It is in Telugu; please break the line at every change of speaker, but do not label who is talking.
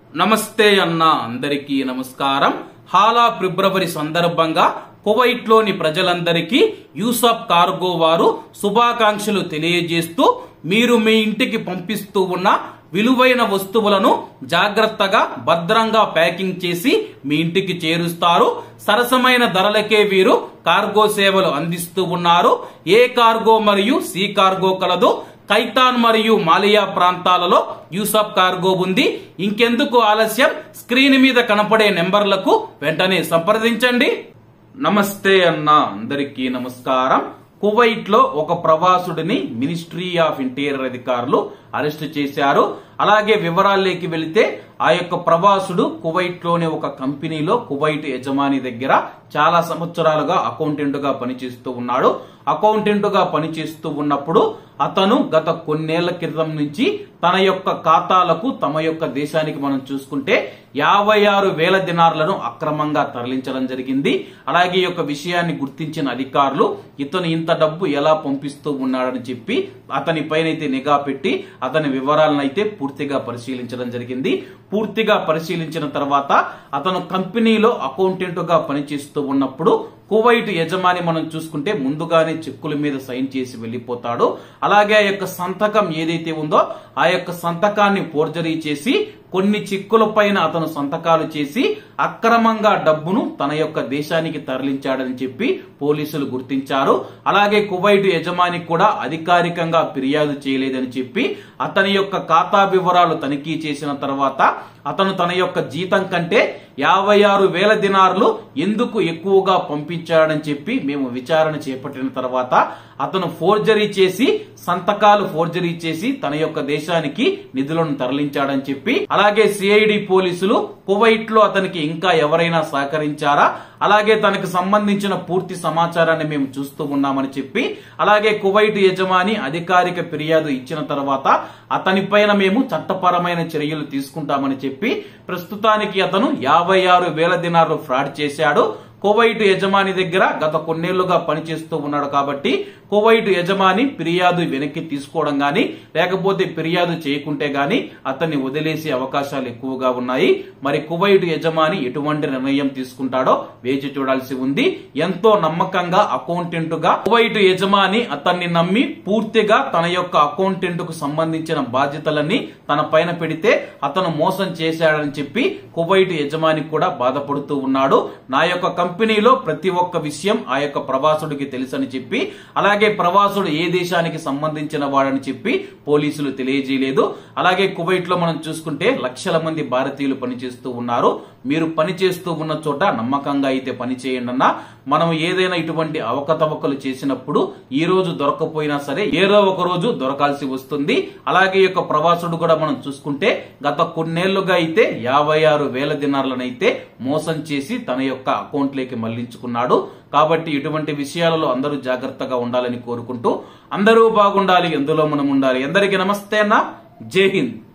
నమస్తే అన్న అందరికీ నమస్కారం హాలా ఫిబ్రవరి సందర్భంగా కువైట్ లోని ప్రజలందరికీ యూసఫ్ కార్గో వారు శుభాకాంక్షలు తెలియజేస్తూ మీరు మీ ఇంటికి పంపిస్తూ ఉన్న విలువైన వస్తువులను జాగ్రత్తగా భద్రంగా ప్యాకింగ్ చేసి మీ ఇంటికి చేరుస్తారు సరసమైన ధరలకే వీరు కార్గో సేవలు అందిస్తూ ఉన్నారు ఏ కార్గో మరియు సి కార్గో కలదు కైతాన్ మరియు మాలియా ప్రాంతాలలో యూసఫ్ కార్గో ఉంది ఇంకెందుకు ఆలస్యం స్క్రీన్ మీద కనపడే నెంబర్లకు వెంటనే సంప్రదించండి నమస్తే అన్న అందరికీ నమస్కారం కువైట్ లో ఒక ప్రవాసుడిని మినిస్ట్రీ ఆఫ్ ఇంటీరియర్ అధికారులు అరెస్ట్ చేశారు అలాగే వివరాల్లోకి వెళితే ఆ యొక్క ప్రవాసుడు కువైట్ లోని ఒక కంపెనీలో కువైట్ యజమాని దగ్గర చాలా సంవత్సరాలుగా అకౌంటెంట్ గా పనిచేస్తూ ఉన్నాడు అకౌంటెంట్ గా పనిచేస్తూ ఉన్నప్పుడు అతను గత కొన్నేళ్ల క్రితం నుంచి తన యొక్క ఖాతాలకు తమ యొక్క దేశానికి మనం చూసుకుంటే యాభై ఆరు వేల దినార్లను అక్రమంగా తరలించడం జరిగింది అలాగే ఈ యొక్క విషయాన్ని గుర్తించిన అధికారులు ఇతను ఇంత డబ్బు ఎలా పంపిస్తూ ఉన్నాడని చెప్పి అతని పైనైతే నిఘా పెట్టి అతని వివరాలను అయితే పూర్తిగా పరిశీలించడం జరిగింది పూర్తిగా పరిశీలించిన తర్వాత అతను కంపెనీలో అకౌంటెంట్ గా పనిచేస్తూ ఉన్నప్పుడు కువైట్ యజమాని మనం చూసుకుంటే ముందుగానే చెక్కుల మీద సైన్ చేసి వెళ్లిపోతాడు అలాగే ఆ యొక్క సంతకం ఏదైతే ఉందో ఆ యొక్క సంతకాన్ని ఫోర్జరీ చేసి కొన్ని చిక్కుల పైన అతను సంతకాలు చేసి అక్రమంగా డబ్బును తన యొక్క దేశానికి తరలించాడని చెప్పి పోలీసులు గుర్తించారు అలాగే కువైట్ యజమానికి కూడా అధికారికంగా ఫిర్యాదు చేయలేదని చెప్పి అతని యొక్క ఖాతా వివరాలు తనిఖీ చేసిన తర్వాత అతను తన యొక్క జీతం కంటే యాభై ఆరు వేల దినార్లు ఎందుకు ఎక్కువగా పంపించాడని చెప్పి మేము విచారణ చేపట్టిన తర్వాత అతను ఫోర్జరీ చేసి సంతకాలు ఫోర్జరీ చేసి తన యొక్క దేశానికి నిధులను తరలించాడని చెప్పి అలాగే సిఐడి పోలీసులు కువైట్ లో అతనికి ఇంకా ఎవరైనా సహకరించారా అలాగే తనకు సంబంధించిన పూర్తి సమాచారాన్ని మేము చూస్తూ ఉన్నామని చెప్పి అలాగే కువైట్ యజమాని అధికారిక ఫిర్యాదు ఇచ్చిన తర్వాత అతని పైన మేము చట్టపరమైన చర్యలు తీసుకుంటామని చెప్పి ప్రస్తుతానికి అతను యాభై ఆరు వేల దినార్లు ఫ్రాడ్ చేశాడు కువైట్ యజమాని దగ్గర గత కొన్నేళ్లుగా పనిచేస్తూ ఉన్నాడు కాబట్టి కువైట్ యజమాని ఫిర్యాదు వెనక్కి తీసుకోవడం గాని లేకపోతే ఫిర్యాదు చేయకుంటే గాని అతన్ని వదిలేసే అవకాశాలు ఎక్కువగా ఉన్నాయి మరి కువైట్ యజమాని ఎటువంటి నిర్ణయం తీసుకుంటాడో వేచి చూడాల్సి ఉంది ఎంతో నమ్మకంగా అకౌంటెంట్ గా కువైట్ యజమాని అతన్ని నమ్మి పూర్తిగా తన యొక్క అకౌంటెంట్ కు సంబంధించిన బాధ్యతలన్నీ తన పైన పెడితే అతను మోసం చేశాడని చెప్పి కువైట్ యజమాని కూడా బాధపడుతూ ఉన్నాడు నా యొక్క కంపెనీలో ప్రతి ఒక్క విషయం ఆ యొక్క ప్రవాసుడికి తెలుసని చెప్పి అలాగే ప్రవాసుడు ఏ దేశానికి సంబంధించిన వాడని చెప్పి పోలీసులు తెలియజేయలేదు అలాగే కువైట్ లో మనం చూసుకుంటే లక్షల మంది భారతీయులు పనిచేస్తూ ఉన్నారు మీరు పనిచేస్తూ ఉన్న చోట నమ్మకంగా అయితే పని చేయండి అన్న మనం ఏదైనా ఇటువంటి అవకతవకలు చేసినప్పుడు ఈ రోజు దొరకపోయినా సరే ఏదో ఒక రోజు దొరకాల్సి వస్తుంది అలాగే ఈ యొక్క ప్రవాసుడు కూడా మనం చూసుకుంటే గత కొన్నేళ్లుగా అయితే యాభై ఆరు వేల దినార్లనైతే మోసం చేసి తన యొక్క అకౌంట్లోకి మళ్లించుకున్నాడు కాబట్టి ఇటువంటి విషయాలలో అందరూ జాగ్రత్తగా ఉండాలని కోరుకుంటూ అందరూ బాగుండాలి ఎందులో మనం ఉండాలి అందరికీ నమస్తే అన్న జై హింద్